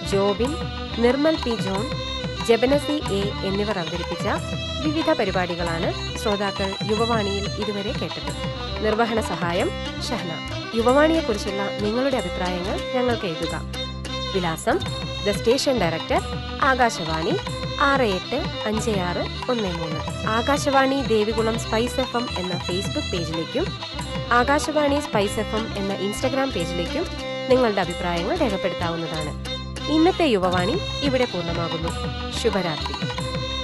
Jobin Nirmal P John ജബനസി A എന്നിവർ അവതരിപ്പിച്ച വിവിധ പരിപാടികളാണ് ശ്രോതാക്കൾ യുവവാണിയിൽ ഇതുവരെ കേട്ടത് നിർവഹണ സഹായം ഷഹന യുവവാണിയെക്കുറിച്ചുള്ള നിങ്ങളുടെ അഭിപ്രായങ്ങൾ ഞങ്ങൾക്ക് എഴുതുക വിലാസം ദ സ്റ്റേഷൻ ഡയറക്ടർ ആകാശവാണി ആറ് എട്ട് അഞ്ച് ആറ് ഒന്ന് മൂന്ന് Akashvani Devikulam spice F M എന്ന ഫേസ്ബുക്ക് പേജിലേക്കും ആകാശവാണി സ്പൈസ് എഫ് എം എന്ന ഇൻസ്റ്റഗ്രാം പേജിലേക്കും നിങ്ങളുടെ അഭിപ്രായങ്ങൾ രേഖപ്പെടുത്താവുന്നതാണ് ഇന്നത്തെ യുവവാണി ഇവിടെ പൂർണ്ണമാകുന്നു ശുഭരാത്രി